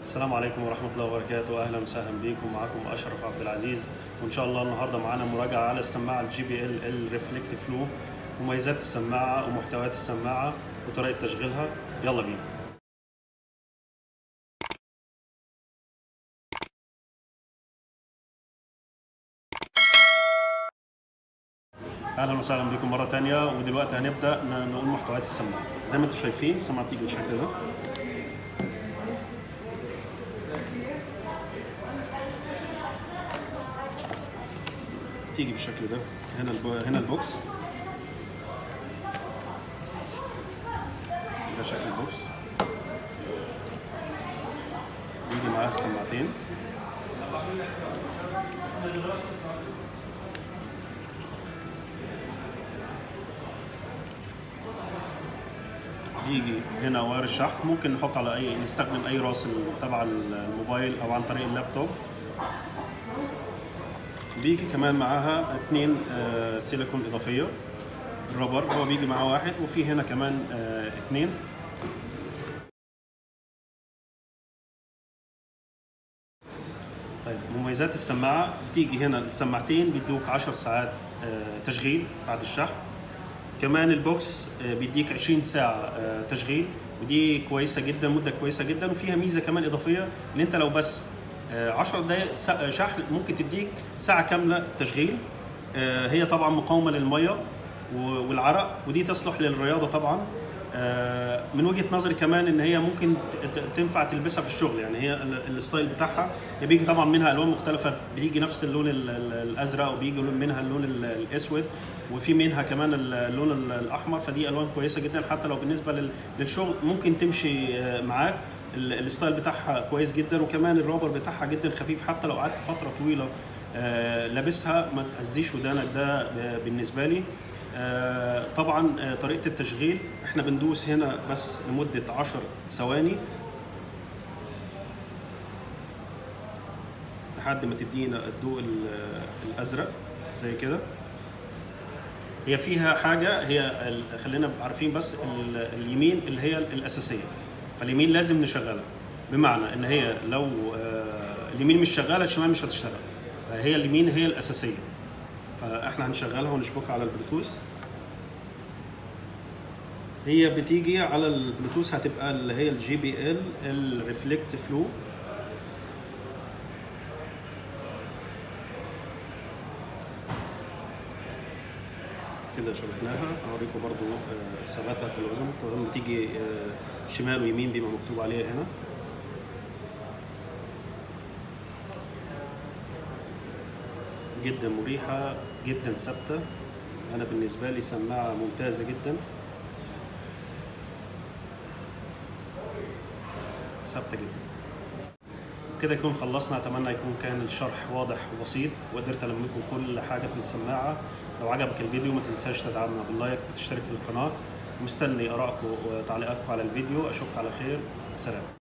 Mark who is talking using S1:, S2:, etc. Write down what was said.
S1: السلام عليكم ورحمة الله وبركاته أهلا وسهلا بكم معكم أشرف عبد العزيز وإن شاء الله النهاردة معانا مراجعة على السماعة الجي بي ال الريفلكت فلو مميزات السماعة ومحتويات السماعة وطريقة تشغيلها يلا بينا اهلا وسهلا بكم مره تانية ودلوقتي هنبدا ن- نقول محتويات السماعه زي ما انتم شايفين السماعه بتيجي بالشكل ده تيجي بالشكل ده هنا الب... هنا البوكس ده شكل البوكس بيجي معاها السماعتين بيجي هنا واير الشحن ممكن نحط على اي نستخدم اي راسل تبع الموبايل او عن طريق اللابتوب بيجي كمان معاها اتنين آه، سيليكون اضافيه الرابر هو بيجي معاه واحد وفي هنا كمان آه، اتنين طيب مميزات السماعه بتيجي هنا السماعتين بيدوك 10 ساعات آه، تشغيل بعد الشحن كمان البوكس آه، بيديك 20 ساعة آه، تشغيل ودي كويسة جدا مدة كويسة جدا وفيها ميزة كمان إضافية إن أنت لو بس آه، 10 دقايق سا- شحن ممكن تديك ساعة كاملة تشغيل آه، هي طبعا مقاومة للمية و- والعرق ودي تصلح للرياضة طبعا آه، من وجهة نظري كمان ان هي ممكن ت- ت- تنفع تلبسها في الشغل يعني هي ال- الستايل بتاعها هي بيجي طبعا منها الوان مختلفة بيجي نفس اللون ال- ال- الازرق وبيجي منها اللون ال- الاسود وفي منها كمان ال- اللون ال- الاحمر فدي الوان كويسة جدا حتى لو بالنسبة لل- للشغل ممكن تمشي آه، معاك ال- الستايل بتاعها كويس جدا وكمان الرابر بتاعها جدا خفيف حتى لو قعدت فترة طويلة آه، لابسها ما تأذيش ودانك ده ب- بالنسبة لي آه، طبعا آه، طريقه التشغيل احنا بندوس هنا بس لمده 10 ثواني لحد ما تدينا الضوء ال- الازرق زي كده هي فيها حاجه هي ال- خلينا نبقى عارفين بس ال- اليمين اللي هي الاساسيه فاليمين لازم نشغلها بمعنى ان هي لو آه، اليمين مش شغاله الشمال مش هتشتغل فهي اليمين هي الاساسيه فاحنا هنشغلها ونشبكها على البلوتوث هي بتيجي على البلوتوث هتبقى اللي هي الجي بي ال الريفلكت فلو كده شبكناها اوريكم برضو آه، ثباتها في الاذن طبعا بتيجي آه، شمال ويمين بيبقى مكتوب عليها هنا جدا مريحة جدا ثابتة أنا بالنسبة لي سماعة ممتازة جدا ثابتة جدا كده يكون خلصنا أتمنى يكون كان الشرح واضح وبسيط وقدرت ألم لكم كل حاجة في السماعة لو عجبك الفيديو ما تنساش تدعمنا باللايك وتشترك في القناة مستني آرائكم وتعليقاتكم على الفيديو أشوفك على خير سلام